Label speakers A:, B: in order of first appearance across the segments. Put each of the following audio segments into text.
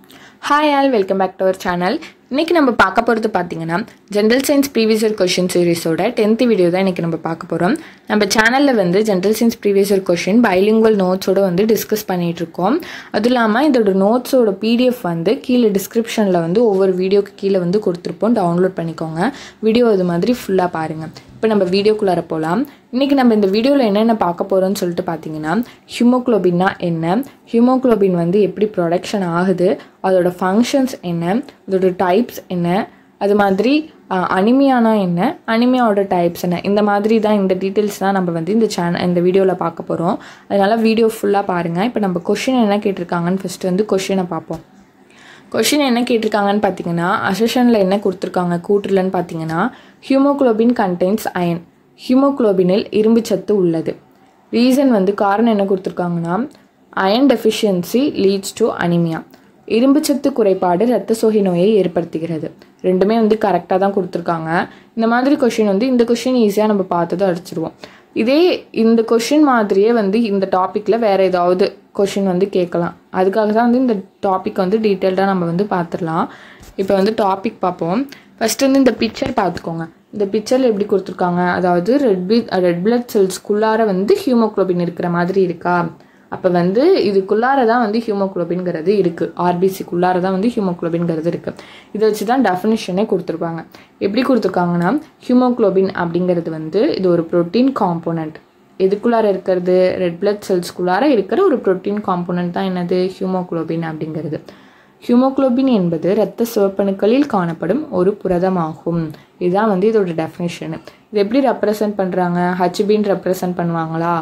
A: hi all welcome back to our channel இன்றைக்கி நம்ம பார்க்க போகிறது பார்த்தீங்கன்னா ஜென்ரல் சயின்ஸ் ப்ரீவியஸ் கொஷின் சீரிஸோட டென்த் வீடியோ தான் இன்றைக்கி நம்ம பார்க்க போகிறோம் நம்ம சேனலில் வந்து general science previous question bilingual நோட்ஸோட வந்து டிஸ்கஸ் பண்ணிகிட்டு இருக்கோம் அதுவும் இல்லாமல் இதோட நோட்ஸோட பிடிஎஃப் வந்து கீழே டிஸ்கிரிப்ஷனில் வந்து ஒவ்வொரு வீடியோக்கு கீழே வந்து கொடுத்துருப்போம் டவுன்லோட் பண்ணிக்கோங்க வீடியோ இது மாதிரி ஃபுல்லாக பாருங்கள் இப்போ நம்ம வீடியோக்குள்ளார போகலாம் இன்றைக்கி நம்ம இந்த வீடியோவில் என்னென்ன பார்க்க போகிறோம்னு சொல்லிட்டு பார்த்தீங்கன்னா ஹியூமோக்ளோபின்னா என்ன ஹியூமோக்ளோபின் வந்து எப்படி ப்ரொடக்ஷன் ஆகுது அதோட ஃபங்க்ஷன்ஸ் என்ன அதோட டைப்ஸ் என்ன அது மாதிரி அனிமியானா என்ன அனிமியாவோட டைப்ஸ் என்ன இந்த மாதிரி தான் இந்த டீட்டெயில்ஸ் தான் நம்ம வந்து இந்த சேனல் இந்த வீடியோவில் பார்க்க போகிறோம் அதனால் வீடியோ ஃபுல்லாக பாருங்கள் இப்போ நம்ம கொஷின் என்ன கேட்டிருக்காங்கன்னு ஃபஸ்ட்டு வந்து கொஷினை பார்ப்போம் கொஷின் என்ன கேட்டிருக்காங்கன்னு பார்த்தீங்கன்னா அசஷனில் என்ன கொடுத்துருக்காங்க கூற்றுலன்னு பார்த்தீங்கன்னா ஹியூமோக்ளோபின் கண்டெய்ன்ஸ் அயன் ஹியூமோக்ளோபினில் இரும்பு சத்து உள்ளது ரீசன் வந்து காரணம் என்ன கொடுத்துருக்காங்கன்னா iron deficiency leads to anaemia இரும்பு சத்து குறைபாடு இரத்த சோகை நோயை ஏற்படுத்துகிறது ரெண்டுமே வந்து கரெக்டாக தான் கொடுத்துருக்காங்க இந்த மாதிரி கொஷின் வந்து இந்த கொஷின் ஈஸியாக நம்ம பார்த்ததும் அடிச்சிருவோம் இதே இந்த கொஷின் மாதிரியே வந்து இந்த டாப்பிக்கில் வேறு ஏதாவது கொஷின் வந்து கேட்கலாம் அதுக்காக தான் வந்து இந்த டாபிக் வந்து டீட்டெயில்டாக நம்ம வந்து பார்த்துடலாம் இப்போ வந்து டாபிக் பார்ப்போம் ஃபஸ்ட்டு வந்து இந்த பிக்சர் பார்த்துக்கோங்க இந்த பிக்சரில் எப்படி கொடுத்துருக்காங்க அதாவது ரெட் பி ரெட் பிளட் செல்ஸ்க்குள்ளார வந்து ஹியூமோக்ளோபின் இருக்கிற மாதிரி இருக்கா அப்போ வந்து இதுக்குள்ளார தான் வந்து ஹியூமோக்ளோபின்ங்கிறது இருக்குது ஆர்பிசிக்குள்ளார தான் வந்து ஹியூமோக்ளோபின்ங்கிறது இருக்குது இதை வச்சு தான் டெஃபினிஷனே கொடுத்துருப்பாங்க எப்படி கொடுத்துருக்காங்கன்னா ஹியூமோக்ளோபின் அப்படிங்கிறது வந்து இது ஒரு ப்ரோட்டீன் காம்போனண்ட் எதுக்குள்ளார இருக்கிறது ரெட் பிளட் செல்ஸ்குள்ளார இருக்கிற ஒரு ப்ரோட்டீன் காம்போனண்ட் தான் என்னது ஹியூமோக்ளோபின் அப்படிங்கிறது ஹியூமோக்ளோபின் என்பது இரத்த சிவப்பணுக்களில் காணப்படும் ஒரு புரதமாகும் இதுதான் வந்து இதோட டெஃபினேஷனு இது எப்படி ரெப்ரசன்ட் பண்ணுறாங்க ஹச்பின்னு ரெப்ரசன்ட் பண்ணுவாங்களா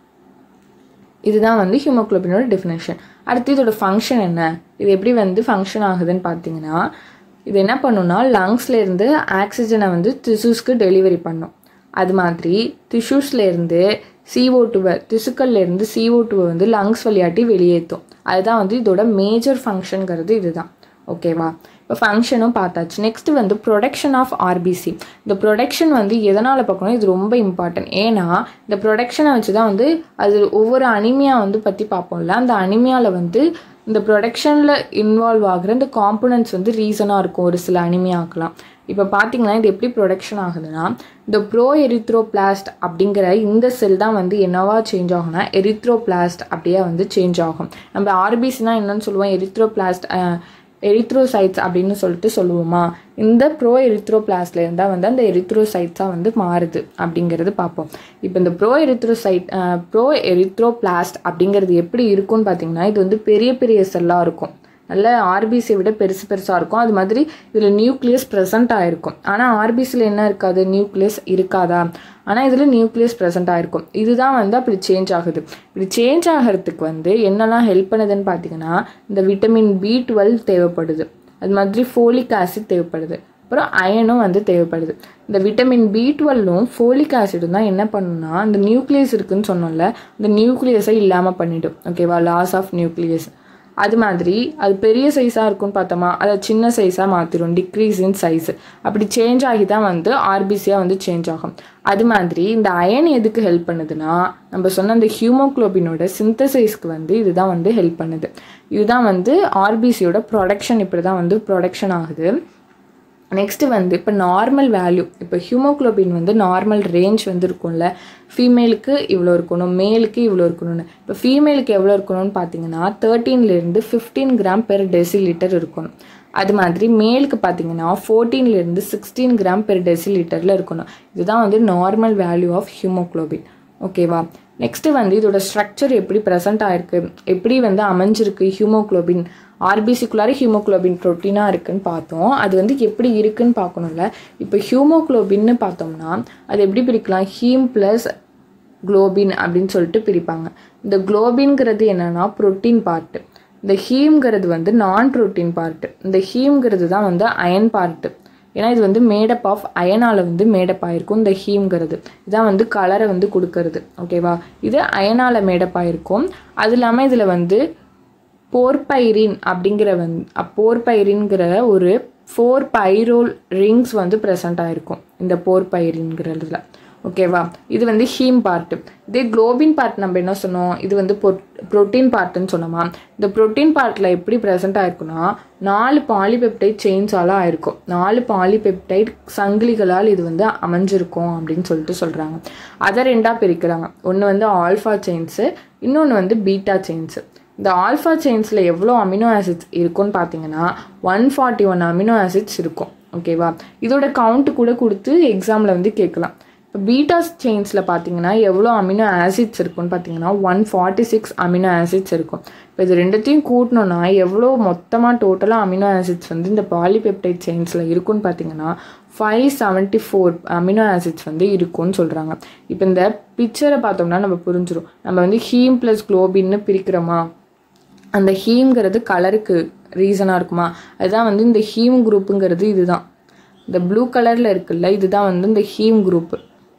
A: இதுதான் வந்து ஹியூமோக்ளோபினோட டெஃபினேஷன் அடுத்து இதோட ஃபங்க்ஷன் என்ன இது எப்படி வந்து ஃபங்க்ஷன் ஆகுதுன்னு பார்த்தீங்கன்னா இது என்ன பண்ணுன்னா லங்ஸ்லேருந்து ஆக்சிஜனை வந்து திசூஸ்க்கு டெலிவரி பண்ணும் அது மாதிரி டிஷ்யூஸ்லேருந்து சிஓ டூவை திசுக்கள்லேருந்து சிஓ டூவை வந்து லங்ஸ் வழியாட்டி வெளியேற்றும் அதுதான் வந்து இதோட மேஜர் ஃபங்க்ஷனுங்கிறது இதுதான் ஓகேவா இப்போ ஃபங்க்ஷனும் பார்த்தாச்சு நெக்ஸ்ட் வந்து ப்ரொடக்ஷன் ஆஃப் ஆர்பிசி இந்த ப்ரொடக்ஷன் வந்து எதனால் பார்க்கணும் இது ரொம்ப இம்பார்ட்டன்ட் ஏன்னா இந்த ப்ரொடக்ஷனை வச்சு தான் வந்து அது ஒவ்வொரு அனிமியா வந்து பற்றி பார்ப்போம்ல அந்த அனிமியாவில் வந்து இந்த ப்ரொடக்ஷனில் இன்வால்வ் ஆகிற இந்த காம்பனன்ட்ஸ் வந்து ரீசனாக இருக்கும் ஒரு சில அனிமியாக்கெலாம் இப்போ பார்த்தீங்கன்னா இது எப்படி ப்ரொடக்ஷன் ஆகுதுன்னா இந்த ப்ரோ எரித்ரோபிளாஸ்ட் அப்படிங்கிற இந்த செல் தான் வந்து என்னவா சேஞ்ச் ஆகும்னா எரித்ரோபிளாஸ்ட் அப்படியே வந்து சேஞ்ச் ஆகும் நம்ம ஆர்பிசினா என்னன்னு சொல்லுவோம் எரித்ரோபிளாஸ்ட் எரித்ரோசைட்ஸ் அப்படின்னு சொல்லிட்டு சொல்லுவோமா இந்த ப்ரோ எரித்ரோபிளாஸ்ட்ல இருந்தால் வந்து அந்த எரித்ரோசைட்ஸாக வந்து மாறுது அப்படிங்கிறது பார்ப்போம் இப்போ இந்த ப்ரோ எரித்ரோசைட் ப்ரோ எரித்ரோபிளாஸ்ட் அப்படிங்கிறது எப்படி இருக்கும்னு பார்த்தீங்கன்னா இது வந்து பெரிய பெரிய செல்லாக இருக்கும் நல்ல ஆர்பிசியை விட பெருசு பெருசாக இருக்கும் அது மாதிரி இதில் நியூக்ளியஸ் ப்ரெசண்ட் ஆகிருக்கும் ஆனால் ஆர்பிசியில் என்ன இருக்காது நியூக்ளியஸ் இருக்காதா ஆனால் இதில் நியூக்ளியஸ் ப்ரெசண்ட் ஆகிருக்கும் இதுதான் வந்து அப்படி சேஞ்ச் ஆகுது இப்படி சேஞ்ச் ஆகிறதுக்கு வந்து என்னெல்லாம் ஹெல்ப் பண்ணுதுன்னு பார்த்தீங்கன்னா இந்த விட்டமின் பி டுவெல் தேவைப்படுது அது மாதிரி ஃபோலிக் ஆசிட் தேவைப்படுது அப்புறம் அயனும் வந்து தேவைப்படுது இந்த விட்டமின் பி டுவெல்லும் ஃபோலிக் ஆசிடும் தான் என்ன பண்ணுன்னா இந்த நியூக்ளியஸ் இருக்குன்னு சொன்னோம்ல இந்த நியூக்ளியஸை இல்லாமல் பண்ணிவிடும் ஓகேவா லாஸ் ஆஃப் நியூக்ளியஸ் அது மாதிரி அது பெரிய சைஸாக இருக்கும்னு பார்த்தோமா அதை சின்ன சைஸாக மாற்றிடும் டிக்ரீஸ் இன் சைஸ் அப்படி சேஞ்ச் ஆகி தான் வந்து ஆர்பிசியாக வந்து சேஞ்ச் ஆகும் அது மாதிரி இந்த அயன் எதுக்கு ஹெல்ப் பண்ணுதுன்னா நம்ம சொன்ன அந்த ஹியூமோக்ளோபினோட சிந்தசைஸ்க்கு வந்து இதுதான் வந்து ஹெல்ப் பண்ணுது இதுதான் வந்து ஆர்பிசியோட ப்ரொடக்ஷன் இப்படி தான் வந்து ப்ரொடக்ஷன் ஆகுது நெக்ஸ்ட்டு வந்து இப்போ நார்மல் வேல்யூ இப்போ ஹியூமோக்ளோபின் வந்து நார்மல் ரேஞ்ச் வந்து இருக்கும்ல ஃபீமேலுக்கு இவ்வளோ இருக்கணும் மேலுக்கு இவ்வளோ இருக்கணும்னு இப்போ ஃபீமேலுக்கு எவ்வளோ இருக்கணும்னு பார்த்தீங்கன்னா தேர்ட்டீன்லேருந்து fifteen gram per decilitre இருக்கணும் அது மாதிரி மேலுக்கு பார்த்தீங்கன்னா ஃபோர்டீன்லேருந்து சிக்ஸ்டீன் கிராம் பெர் டெசி லிட்டரில் இருக்கணும் இதுதான் வந்து நார்மல் வேல்யூ ஆஃப் ஹியூமோக்ளோபின் ஓகேவா நெக்ஸ்ட்டு வந்து இதோட ஸ்ட்ரக்சர் எப்படி ப்ரெசென்ட் ஆயிருக்கு எப்படி வந்து அமைஞ்சிருக்கு ஹியூமோக்ளோபின் ஆர்பிசிக்குள்ளார ஹியூமோக்ளோபின் ப்ரோட்டீனாக இருக்குன்னு பார்த்தோம் அது வந்து எப்படி இருக்குன்னு பார்க்கணும்ல இப்போ ஹியூமோக்ளோபின்னு பார்த்தோம்னா அது எப்படி பிரிக்கலாம் ஹீம் ப்ளஸ் குளோபின் அப்படின்னு சொல்லிட்டு பிரிப்பாங்க இந்த குளோபின்ங்கிறது என்னென்னா ப்ரோட்டீன் பார்ட்டு இந்த ஹீம்ங்கிறது வந்து நான் ப்ரோட்டீன் பார்ட்டு இந்த ஹீம்ங்கிறது தான் வந்து அயன் பார்ட்டு ஏன்னா இது வந்து மேடப் ஆஃப் அயனால் வந்து மேடப் ஆகிருக்கும் இந்த ஹீம்ங்கிறது இதான் வந்து கலரை வந்து கொடுக்கறது ஓகேவா இது அயனால் மேடப் ஆகிருக்கும் அது இல்லாமல் இதில் வந்து போர்பைரின் அப்படிங்கிற வந் போர்பைரின்கிற ஒரு ஃபோர் பைரோல் ரிங்ஸ் வந்து ப்ரெசண்ட் ஆகிருக்கும் இந்த போர்பைரின்கிறதுல ஓகேவா இது வந்து ஹீம் பார்ட்டு இதே குளோபின் பார்ட் நம்ம என்ன சொன்னோம் இது வந்து ப்ரோட்டீன் பார்ட்டுன்னு சொன்னோமா இந்த ப்ரோட்டீன் பார்ட்டில் எப்படி ப்ரெசென்ட் ஆயிருக்குன்னா நாலு பாலிபெப்டைட் செயின்ஸால் ஆயிருக்கும் நாலு பாலிபெப்டைட் சங்கிலிகளால் இது வந்து அமைஞ்சிருக்கும் அப்படின்னு சொல்லிட்டு சொல்கிறாங்க அதை ரெண்டாக பிரிக்கிறாங்க ஒன்று வந்து ஆல்ஃபா செயின்ஸு இன்னொன்று வந்து பீட்டா செயின்ஸு இந்த ஆல்ஃபா செயின்ஸில் எவ்வளோ அமினோ ஆசிட்ஸ் இருக்குன்னு பார்த்தீங்கன்னா one forty one amino acids இருக்கும் ஓகேவா இதோட கவுண்ட் கூட கொடுத்து எக்ஸாமில் வந்து கேட்கலாம் இப்போ பீட்டா செயின்ஸில் பார்த்தீங்கன்னா எவ்வளோ அமினோ ஆசிட்ஸ் இருக்குன்னு பார்த்தீங்கன்னா one forty six amino acids இருக்கும் இப்போ இது ரெண்டுத்தையும் கூட்டணும்னா எவ்வளோ மொத்தமாக டோட்டலாக அமினோ ஆசிட்ஸ் வந்து இந்த பாலிபெப்டைட் செயின்ஸில் இருக்குன்னு பார்த்தீங்கன்னா five seventy four amino acids வந்து இருக்கும்னு சொல்கிறாங்க இப்போ இந்த பிக்சரை பார்த்தோம்னா நம்ம புரிஞ்சிடும் நம்ம வந்து ஹீம் ப்ளஸ் குளோபின்னு பிரிக்கிறோமா அந்த ஹீம்ங்கிறது கலருக்கு ரீசனாக இருக்குமா அதுதான் வந்து இந்த ஹீம் குரூப்புங்கிறது இதுதான் இந்த ப்ளூ கலரில் இருக்குல்ல இதுதான் வந்து இந்த ஹீம் குரூப்பு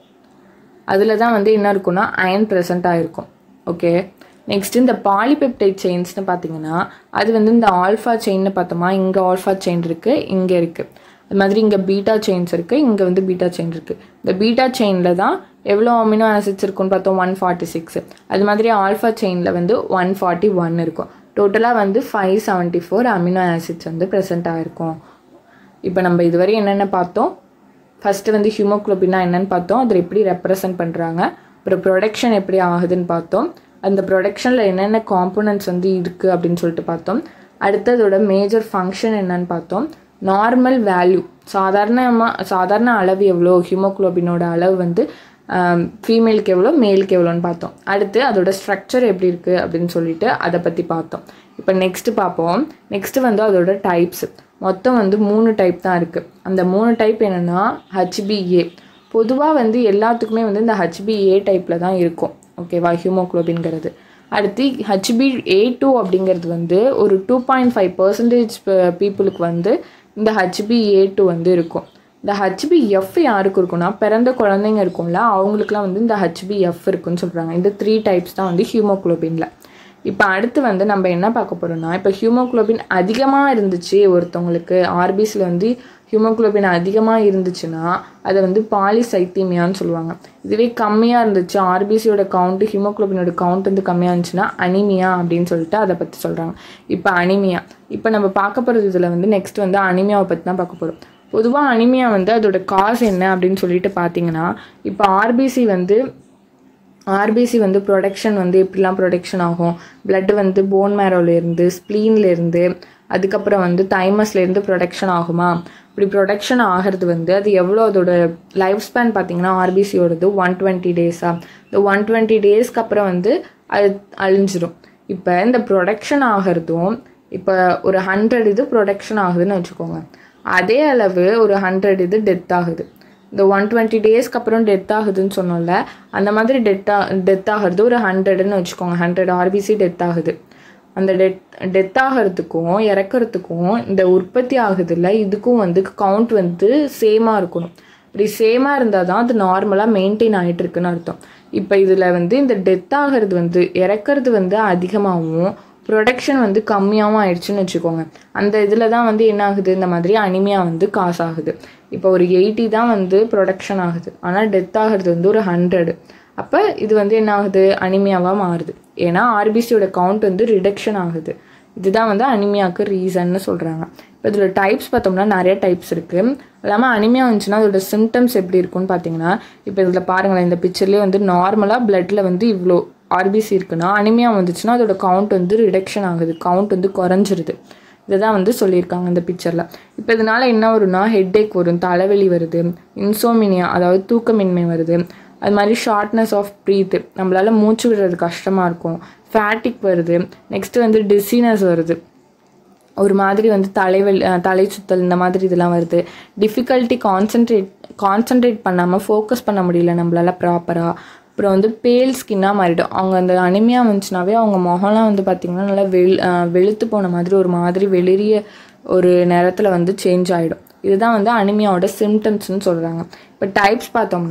A: அதில் தான் வந்து என்ன இருக்குன்னா அயன் ப்ரெசண்ட் ஆகிருக்கும் ஓகே நெக்ஸ்ட் இந்த பாலிபெப்டைட் செயின்ஸ்னு பார்த்தீங்கன்னா அது வந்து இந்த ஆல்ஃபா செயின்னு பார்த்தோமா இங்கே ஆல்ஃபா செயின் இருக்குது இங்கே இருக்குது அது மாதிரி இங்கே பீட்டா செயின்ஸ் இருக்குது இங்கே வந்து பீட்டா செயின் இருக்குது இந்த பீட்டா செயினில் தான் எவ்வளோ அமினோ ஆசிட்ஸ் இருக்குன்னு பார்த்தோம் ஒன் ஃபார்ட்டி சிக்ஸ் அது மாதிரி ஆல்ஃபா செயினில் வந்து ஒன் ஃபார்ட்டி ஒன் இருக்கும் டோட்டலாக வந்து five seventy four amino acids வந்து ப்ரெசென்ட் ஆகிருக்கும் இப்போ நம்ம இதுவரை என்னென்ன பார்த்தோம் ஃபஸ்ட்டு வந்து ஹியூமோக்ளோபின்னா என்னென்னு பார்த்தோம் அதில் எப்படி ரெப்ரசன்ட் பண்ணுறாங்க அப்புறம் ப்ரொடக்ஷன் எப்படி ஆகுதுன்னு பார்த்தோம் அந்த ப்ரொடக்ஷனில் என்னென்ன காம்போனன்ட்ஸ் வந்து இருக்குது அப்படின்னு சொல்லிட்டு பார்த்தோம் அடுத்ததோட மேஜர் ஃபங்க்ஷன் என்னன்னு பார்த்தோம் நார்மல் வேல்யூ சாதாரணமாக சாதாரண அளவு எவ்வளோ ஹியூமோக்ளோபினோட அளவு வந்து ஃபீமேலுக்கு எவ்வளோ மேலுக்கு எவ்வளோன்னு பார்த்தோம் அடுத்து அதோட ஸ்ட்ரக்சர் எப்படி இருக்குது அப்படின்னு சொல்லிட்டு அதை பற்றி பார்த்தோம் இப்போ நெக்ஸ்ட்டு பார்ப்போம் நெக்ஸ்ட்டு வந்து அதோட டைப்ஸ் மொத்தம் வந்து மூணு டைப் தான் இருக்குது அந்த மூணு டைப் என்னென்னா ஹச்பிஏ பொதுவாக வந்து எல்லாத்துக்குமே வந்து இந்த ஹச்பிஏ டைப்பில் தான் இருக்கும் ஓகேவா ஹியூமோக்ளோபின்கிறது அடுத்து ஹச்பி ஏ டூ அப்படிங்கிறது வந்து ஒரு டூ பாயிண்ட் ஃபைவ் பர்சன்டேஜ் பீப்புளுக்கு வந்து இந்த ஹச்பி ஏ டூ வந்து இருக்கும் இந்த ஹச்பி எஃப் யாருக்கு இருக்குன்னா பிறந்த குழந்தைங்க இருக்கும்ல அவங்களுக்குலாம் வந்து இந்த ஹச்பி எஃப் இருக்குன்னு சொல்கிறாங்க இந்த த்ரீ டைப்ஸ் தான் வந்து ஹியூமோக்ளோபினில் இப்போ அடுத்து வந்து நம்ம என்ன பார்க்க போகிறோம்னா இப்போ ஹியூமோக்ளோபின் அதிகமாக இருந்துச்சு ஒருத்தவங்களுக்கு ஆர்பிஸில் வந்து ஹியூமோக்ளோபின் அதிகமாக இருந்துச்சுன்னா அதை வந்து பாலிசைத்தீமியான்னு சொல்லுவாங்க இதுவே கம்மியாக இருந்துச்சு ஆர்பிசியோட கவுண்ட்டு ஹியூமோக்ளோபினோட கவுண்ட் வந்து கம்மியாக இருந்துச்சுன்னா அனிமியா அப்படின்னு சொல்லிட்டு அதை பற்றி சொல்கிறாங்க இப்போ அனிமியா இப்போ நம்ம பார்க்க போகிறது இதில் வந்து நெக்ஸ்ட் வந்து அனிமியாவை பற்றி தான் பார்க்க போகிறோம் பொதுவாக அனிமியா வந்து அதோட காசு என்ன அப்படின்னு சொல்லிட்டு பார்த்தீங்கன்னா இப்போ ஆர்பிசி வந்து ஆர்பிசி வந்து ப்ரொடக்ஷன் வந்து எப்படிலாம் ப்ரொடக்ஷன் ஆகும் பிளட் வந்து போன் மேரோலேருந்து ஸ்ப்ளீன்லேருந்து அதுக்கப்புறம் வந்து தைமஸ்லேருந்து ப்ரொடக்ஷன் ஆகுமா இப்படி ப்ரொடக்ஷன் ஆகிறது வந்து அது எவ்வளோ அதோட லைஃப் ஸ்பேன் பார்த்தீங்கன்னா ஆர்பிசியோடது ஒன் டுவெண்ட்டி டேஸா இந்த ஒன் டுவெண்ட்டி டேஸ்க்கு அப்புறம் வந்து அது அழிஞ்சிரும் இப்போ இந்த ப்ரொடக்ஷன் ஆகிறதும் இப்போ ஒரு ஹண்ட்ரட் இது ப்ரொடக்ஷன் ஆகுதுன்னு வச்சுக்கோங்க அதே அளவு ஒரு ஹண்ட்ரட் இது டெத் ஆகுது இந்த ஒன் டுவெண்ட்டி டேஸ்க்கு அப்புறம் டெத் ஆகுதுன்னு சொன்னோம்ல அந்த மாதிரி டெத்தா டெத் ஆகிறது ஒரு ஹண்ட்ரட்னு வச்சுக்கோங்க ஹண்ட்ரட் ஆர்பிசி டெத் ஆகுது அந்த டெத் டெத் ஆகிறதுக்கும் இறக்கிறதுக்கும் இந்த உற்பத்தி ஆகுதுல்ல இதுக்கும் வந்து கவுண்ட் வந்து சேமாக இருக்கணும் இப்படி சேமாக இருந்தால் தான் அது நார்மலாக மெயின்டைன் ஆகிட்டு இருக்குன்னு அர்த்தம் இப்போ இதில் வந்து இந்த டெத் ஆகிறது வந்து இறக்கிறது வந்து அதிகமாகவும் ப்ரொடக்ஷன் வந்து கம்மியாகவும் ஆயிடுச்சுன்னு வச்சுக்கோங்க அந்த இதில் தான் வந்து என்ன ஆகுது இந்த மாதிரி அனிமியா வந்து காசு ஆகுது இப்போ ஒரு எயிட்டி தான் வந்து ப்ரொடக்ஷன் ஆகுது ஆனால் டெத் ஆகிறது வந்து ஒரு ஹண்ட்ரடு அப்போ இது வந்து என்ன ஆகுது அனிமியாவாக மாறுது ஏன்னா ஆர்பிசியோட கவுண்ட் வந்து ரிடக்ஷன் ஆகுது இதுதான் வந்து அனிமியாவுக்கு ரீசன்னு சொல்கிறாங்க இப்போ இதில் டைப்ஸ் பார்த்தோம்னா நிறைய டைப்ஸ் இருக்குது இல்லாமல் அனிமியா வந்துச்சுன்னா அதோட சிம்டம்ஸ் எப்படி இருக்குன்னு பார்த்தீங்கன்னா இப்போ இதில் பாருங்களேன் இந்த பிக்சர்லேயே வந்து நார்மலாக பிளட்டில் வந்து இவ்வளோ ஆர்பிசி இருக்குன்னா அனிமியா வந்துச்சுன்னா அதோட கவுண்ட் வந்து ரிடக்ஷன் ஆகுது கவுண்ட் வந்து குறைஞ்சிருது இதை தான் வந்து சொல்லியிருக்காங்க இந்த பிக்சரில் இப்போ இதனால் என்ன வரும்னா ஹெட்டேக் வரும் தலைவலி வருது இன்சோமினியா அதாவது தூக்கமின்மை வருது அது மாதிரி ஷார்ட்னஸ் ஆஃப் ப்ரீத்து நம்மளால் மூச்சு விடுறது கஷ்டமாக இருக்கும் ஃபேட்டிக் வருது நெக்ஸ்ட்டு வந்து டிசீனஸ் வருது ஒரு மாதிரி வந்து தலைவலி தலை சுத்தல் இந்த மாதிரி இதெல்லாம் வருது டிஃபிகல்ட்டி கான்சென்ட்ரேட் கான்சென்ட்ரேட் பண்ணாமல் ஃபோக்கஸ் பண்ண முடியல நம்மளால ப்ராப்பராக அப்புறம் வந்து பேல் ஸ்கின்னாக மாறிடும் அவங்க அந்த அனிமியா வந்துச்சுனாவே அவங்க முகம்லாம் வந்து பார்த்திங்கன்னா நல்லா வெள் வெளுத்து போன மாதிரி ஒரு மாதிரி வெளிரிய ஒரு நேரத்தில் வந்து சேஞ்ச் ஆகிடும் இதுதான் வந்து அனிமியாவோட சிம்டம்ஸ்னு சொல்கிறாங்க இப்போ டைப்ஸ் பார்த்தோம்னா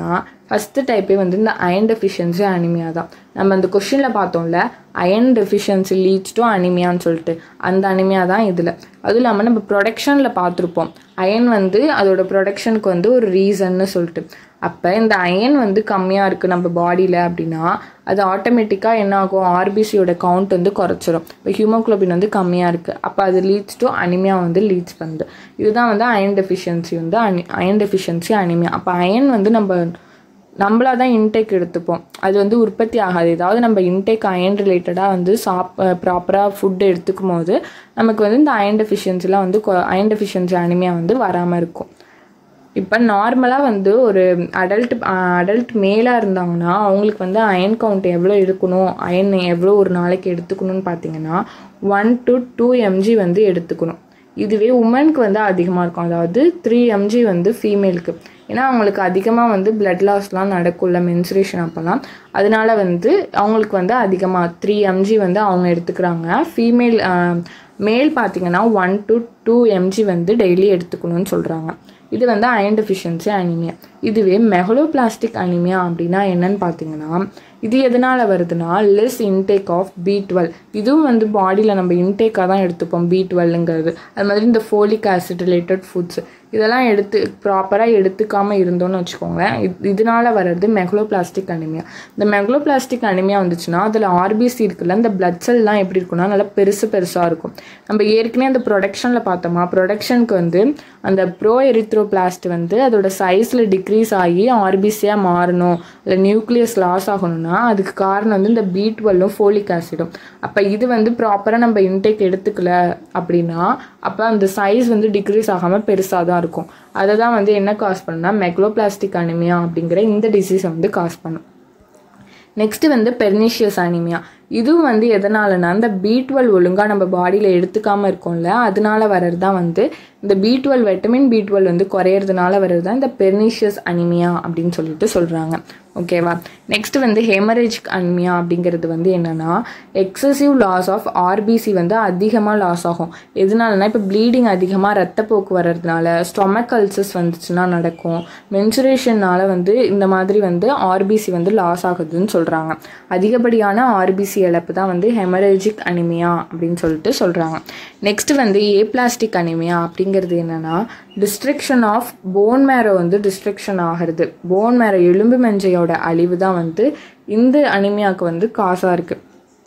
A: ஃபஸ்ட்டு டைப்பே வந்து இந்த அயன் டெஃபிஷியன்சி அனிமியா தான் நம்ம அந்த கொஷினில் பார்த்தோம்ல அயன் டெஃபிஷியன்சி லீட்ஸ் டு அனிமியான்னு சொல்லிட்டு அந்த அனிமியா தான் இதில் அதுவும் இல்லாமல் நம்ம ப்ரொடக்ஷனில் பார்த்துருப்போம் அயன் வந்து அதோட ப்ரொடக்ஷனுக்கு வந்து ஒரு ரீசன்னு சொல்லிட்டு அப்போ இந்த அயன் வந்து கம்மியாக இருக்குது நம்ம பாடியில் அப்படின்னா அது ஆட்டோமேட்டிக்காக என்ன ஆகும் ஆர்பிசியோட கவுண்ட் வந்து குறைச்சிரும் இப்போ ஹியூமோக்ளோபின் வந்து கம்மியாக இருக்குது அப்போ அது லீட்ஸ் டு அனிமியா வந்து லீட்ஸ் பண்ணுது இதுதான் வந்து அயன் டெஃபிஷியன்சி வந்து அனி அயன் டெஃபிஷியன்சி அனிமியா அப்போ அயன் வந்து நம்ம நம்மளாக தான் இன்டேக் எடுத்துப்போம் அது வந்து உற்பத்தி ஆகாது ஏதாவது நம்ம இன்டேக் அயன் ரிலேட்டடாக வந்து சாப் ப்ராப்பராக ஃபுட் எடுத்துக்கும் போது நமக்கு வந்து இந்த அயன் டெஃபிஷியன்சிலாம் வந்து அயன் டெஃபிஷியன்சி அனிமியா வந்து வராமல் இருக்கும் இப்போ நார்மலாக வந்து ஒரு அடல்ட் அடல்ட் மேலாக இருந்தாங்கன்னா அவங்களுக்கு வந்து அயன் கவுண்ட் எவ்வளோ இருக்கணும் அயன் எவ்வளோ ஒரு நாளைக்கு எடுத்துக்கணும்னு பார்த்தீங்கன்னா ஒன் டு டூ எம்ஜி வந்து எடுத்துக்கணும் இதுவே உமனுக்கு வந்து அதிகமாக இருக்கும் அதாவது த்ரீ எம்ஜி வந்து ஃபீமேலுக்கு ஏன்னா அவங்களுக்கு அதிகமாக வந்து பிளட் லாஸ்லாம் நடக்கும்ல மென்சுரேஷன் அப்போல்லாம் அதனால வந்து அவங்களுக்கு வந்து அதிகமாக த்ரீ எம்ஜி வந்து அவங்க எடுத்துக்கிறாங்க ஃபீமேல் மேல் பார்த்தீங்கன்னா ஒன் டு டூ எம்ஜி வந்து டெய்லி எடுத்துக்கணும்னு சொல்கிறாங்க இது வந்து அயன் டெஃபிஷியன்சி அனிமியா இதுவே மெகலோபிளாஸ்டிக் அனிமியா அப்படின்னா என்னன்னு பார்த்தீங்கன்னா இது எதனால் வருதுன்னா less intake of B twelve இதுவும் வந்து பாடியில் நம்ம இன்டேக்காக தான் எடுத்துப்போம் பி டுவெல்ங்கிறது அது மாதிரி இந்த ஃபோலிக் ஆசிட் ரிலேட்டட் ஃபுட்ஸ் இதெல்லாம் எடுத்து ப்ராப்பராக எடுத்துக்காமல் இருந்தோம்னு வச்சுக்கோங்களேன் இது இதனால் வர்றது மெகலோபிளாஸ்டிக் அனிமியா இந்த மெகலோபிளாஸ்டிக் அனிமியா வந்துச்சுன்னா அதில் ஆர்பிசி இருக்குல்ல இந்த பிளட் செல்லாம் எப்படி இருக்குன்னா நல்லா பெருசு பெருசாக இருக்கும் நம்ம ஏற்கனவே அந்த ப்ரொடக்ஷனில் பார்த்தோமா ப்ரொடக்ஷனுக்கு வந்து அந்த ப்ரோ எரித்ரோபிளாஸ்ட் வந்து அதோட சைஸில் டிக்ரீஸ் ஆகி ஆர்பிசியாக மாறணும் இல்லை நியூக்ளியஸ் லாஸ் ஆகணும்னா அதுக்கு காரணம் வந்து இந்த பி டுவெல்லும் ஃபோலிக் ஆசிடும் அப்போ இது வந்து ப்ராப்பராக நம்ம இன்டேக் எடுத்துக்கல அப்படின்னா அப்போ அந்த சைஸ் வந்து டிக்ரீஸ் ஆகாமல் பெருசாக தான் இருக்கும் அதை தான் வந்து என்ன காஸ் பண்ணுன்னா மெக்லோபிளாஸ்டிக் அனிமியா அப்படிங்கிற இந்த டிசீஸை வந்து காஸ் பண்ணும் நெக்ஸ்ட்டு வந்து பெர்னிஷியஸ் அனிமியா இதுவும் வந்து எதனாலனா இந்த பி டுவெல் ஒழுங்காக நம்ம பாடியில் எடுத்துக்காமல் இருக்கோம்ல அதனால வர்றது தான் வந்து இந்த B twelve vitamin B twelve வந்து குறையிறதுனால வர்றது தான் இந்த பெர்னிஷியஸ் அனிமியா அப்படின்னு சொல்லிட்டு சொல்கிறாங்க ஓகேவா நெக்ஸ்ட் வந்து ஹெமரேஜிக் அனிமியா அப்படிங்கிறது வந்து என்னென்னா எக்ஸசிவ் லாஸ் ஆஃப் ஆர்பிசி வந்து அதிகமாக லாஸ் ஆகும் எதனாலனா இப்போ ப்ளீடிங் அதிகமாக ரத்தப்போக்கு வர்றதுனால ஸ்டொமக் அல்சஸ் வந்துச்சுன்னா நடக்கும் மென்சுரேஷனால் வந்து இந்த மாதிரி வந்து ஆர்பிசி வந்து லாஸ் ஆகுதுன்னு சொல்கிறாங்க அதிகப்படியான ஆர்பிசி இழப்பு தான் வந்து ஹெமரேஜிக் அனிமியா அப்படின்னு சொல்லிட்டு சொல்கிறாங்க நெக்ஸ்ட் வந்து ஏ பிளாஸ்டிக் அனிமியா அப்படிங்கிறது என்னென்னா டிஸ்ட்ரிக்ஷன் ஆஃப் போன் மேரோ வந்து டிஸ்ட்ரிக்ஷன் ஆகிறது போன் மேரோ எலும்பு மஞ்சையோட அழிவு தான் வந்து இந்த அனிமியாவுக்கு வந்து காசாக இருக்குது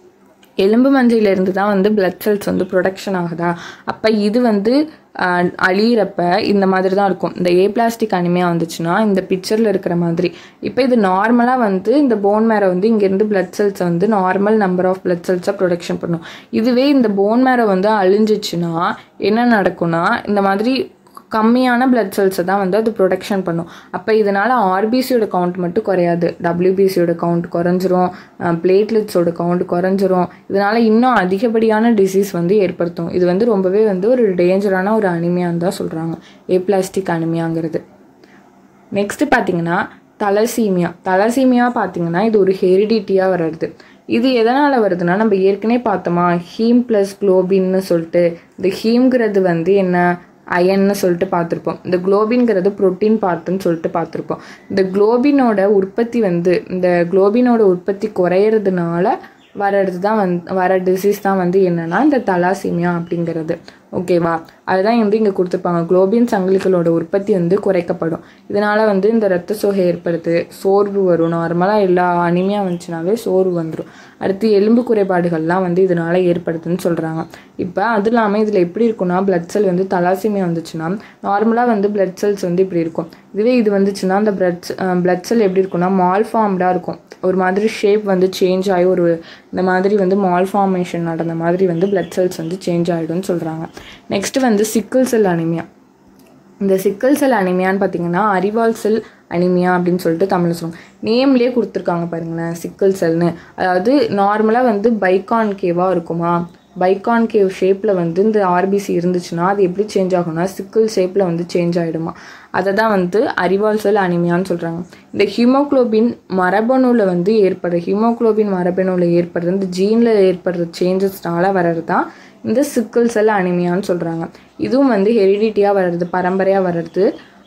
A: எலும்பு மஞ்சையிலேருந்து தான் வந்து பிளட் செல்ஸ் வந்து ப்ரொடக்ஷன் ஆகுதா அப்போ இது வந்து அழியிறப்ப இந்த மாதிரி தான் இருக்கும் இந்த ஏ பிளாஸ்டிக் அனிமையா வந்துச்சுன்னா இந்த பிக்சரில் இருக்கிற மாதிரி இப்போ இது நார்மலாக வந்து இந்த போன் மேரை வந்து இங்கேருந்து பிளட் செல்ஸை வந்து நார்மல் நம்பர் ஆஃப் பிளட் செல்ஸை ப்ரொடக்ஷன் பண்ணும் இதுவே இந்த போன் மேரை வந்து அழிஞ்சிச்சுன்னா என்ன நடக்கும்னா இந்த மாதிரி கம்மியான பிளட் செல்ஸை தான் வந்து அது ப்ரொடக்ஷன் பண்ணும் அப்போ இதனால் ஆர்பிசியோட கவுண்ட் மட்டும் குறையாது டபிள்யூபிசியோட கவுண்ட் குறைஞ்சிரும் பிளேட்லெட்ஸோட கவுண்ட் குறைஞ்சிரும் இதனால் இன்னும் அதிகப்படியான டிசீஸ் வந்து ஏற்படுத்தும் இது வந்து ரொம்பவே வந்து ஒரு டேஞ்சரான ஒரு அனிமியான்னு தான் சொல்கிறாங்க ஏப்ளாஸ்டிக் அனிமியாங்கிறது நெக்ஸ்ட்டு பார்த்தீங்கன்னா தலசீமியா தலசீமியா பார்த்தீங்கன்னா இது ஒரு ஹெரிடிட்டியாக வர்றது இது எதனால் வருதுன்னா நம்ம ஏற்கனவே பார்த்தோமா ஹீம் ப்ளஸ் குளோபின்னு சொல்லிட்டு இந்த ஹீம்ங்கிறது வந்து என்ன அயன்னு சொல்லிட்டு பார்த்துருப்போம் இந்த குளோபின்ங்கிறது ப்ரோட்டீன் பார்ட்டுன்னு சொல்லிட்டு பார்த்துருப்போம் இந்த குளோபினோட உற்பத்தி வந்து இந்த குளோபினோட உற்பத்தி குறையிறதுனால வர்றது தான் வந் வர டிசீஸ் தான் வந்து என்னென்னா இந்த தலாசீமியா அப்படிங்கிறது ஓகேவா அதுதான் வந்து இங்கே கொடுத்துருப்பாங்க குளோபின் சங்கிலிகளோட உற்பத்தி வந்து குறைக்கப்படும் இதனால் வந்து இந்த ரத்த சோகை ஏற்படுது சோர்வு வரும் நார்மலாக எல்லா அனிமியா வந்துச்சுனாவே சோர்வு வந்துடும் அடுத்து எலும்பு குறைபாடுகள்லாம் வந்து இதனால் ஏற்படுதுன்னு சொல்கிறாங்க இப்போ அது இல்லாமல் இதில் எப்படி இருக்குன்னா பிளட் செல் வந்து தலாசிமியா வந்துச்சுன்னா நார்மலாக வந்து பிளட் செல்ஸ் வந்து இப்படி இருக்கும் இதுவே இது வந்துச்சுன்னா அந்த பிளட் பிளட் செல் எப்படி இருக்குன்னா மால்ஃபார்ம்டாக இருக்கும் ஒரு மாதிரி ஷேப் வந்து சேஞ்ச் ஆகி ஒரு இந்த மாதிரி வந்து மால்ஃபார்மேஷன் நடந்த மாதிரி வந்து பிளட் செல்ஸ் வந்து சேஞ்ச் ஆகிடும்னு சொல்கிறாங்க நெக்ஸ்ட் வந்து சிக்கிள் செல் அனிமியா இந்த சிக்கல் செல் அனிமியான்னு பார்த்தீங்கன்னா அரிவால் செல் அனிமியா அப்படின்னு சொல்லிட்டு தமிழ் சொல்லுவாங்க நேம்லேயே கொடுத்துருக்காங்க பாருங்களேன் சிக்கல் செல்னு அதாவது நார்மலாக வந்து பைக்கான் கேவாக இருக்குமா பைக்கான் கேவ் ஷேப்பில் வந்து இந்த ஆர்பிசி இருந்துச்சுன்னா அது எப்படி சேஞ்ச் ஆகும்னா சிக்கிள் ஷேப்பில் வந்து சேஞ்ச் ஆகிடுமா அதை தான் வந்து அறிவால் செல் அனிமியான்னு சொல்கிறாங்க இந்த ஹீமோக்ளோபின் மரபணுவில் வந்து ஏற்படுற ஹீமோக்ளோபின் மரபணுவில் ஏற்படுற இந்த ஜீனில் ஏற்படுற சேஞ்சஸ்னால வர்றது தான் இந்த சிக்கிள் செல் அனிமியான்னு சொல்கிறாங்க இதுவும் வந்து ஹெரிடிட்டியாக வர்றது பரம்பரையாக வர்றது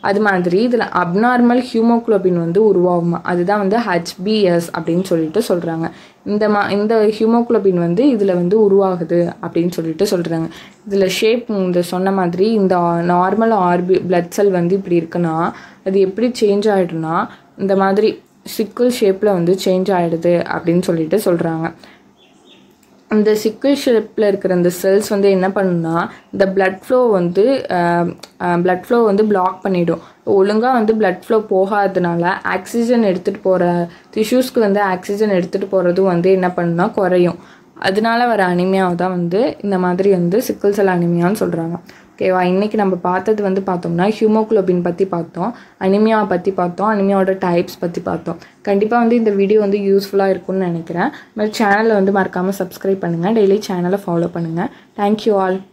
A: அது மாதிரி இதில் அப்நார்மல் ஹியூமோக்ளோபின் வந்து உருவாகுமா அதுதான் வந்து ஹெச்பிஎஸ் அப்படின்னு சொல்லிட்டு சொல்கிறாங்க இந்த மா இந்த ஹியூமோக்ளோபின் வந்து இதில் வந்து உருவாகுது அப்படின்னு சொல்லிட்டு சொல்கிறாங்க இதில் ஷேப் இந்த சொன்ன மாதிரி இந்த நார்மல் ஆர்பி பிளட் செல் வந்து இப்படி இருக்குன்னா அது எப்படி சேஞ்ச் ஆகிடும்னா இந்த மாதிரி சிக்கிள் ஷேப்பில் வந்து சேஞ்ச் ஆகிடுது அப்படின்னு சொல்லிட்டு சொல்கிறாங்க இந்த சிக்கிள் ஷேப்பில் இருக்கிற இந்த செல்ஸ் வந்து என்ன பண்ணுன்னா இந்த பிளட் ஃப்ளோ வந்து பிளட் ஃப்ளோ வந்து பிளாக் பண்ணிடும் ஒழுங்காக வந்து பிளட் ஃப்ளோ போகாததுனால ஆக்சிஜன் எடுத்துகிட்டு போகிற டிஷ்யூஸ்க்கு வந்து ஆக்சிஜன் எடுத்துகிட்டு போகிறதும் வந்து என்ன பண்ணுன்னா குறையும் அதனால வர அனிமியாவை தான் வந்து இந்த மாதிரி வந்து சிக்கிள் செல் அனிமியான்னு சொல்கிறாங்க ஓகேவா இன்றைக்கி நம்ம பார்த்தது வந்து பார்த்தோம்னா ஹியூமோக்ளோபின் பற்றி பார்த்தோம் அனிமியாவை பற்றி பார்த்தோம் அனிமியாவோட டைப்ஸ் பற்றி பார்த்தோம் கண்டிப்பாக வந்து இந்த வீடியோ வந்து யூஸ்ஃபுல்லாக இருக்கும்னு நினைக்கிறேன் மாதிரி சேனலை வந்து மறக்காமல் சப்ஸ்கிரைப் பண்ணுங்கள் டெய்லி சேனலை ஃபாலோ பண்ணுங்கள் தேங்க்யூ ஆல்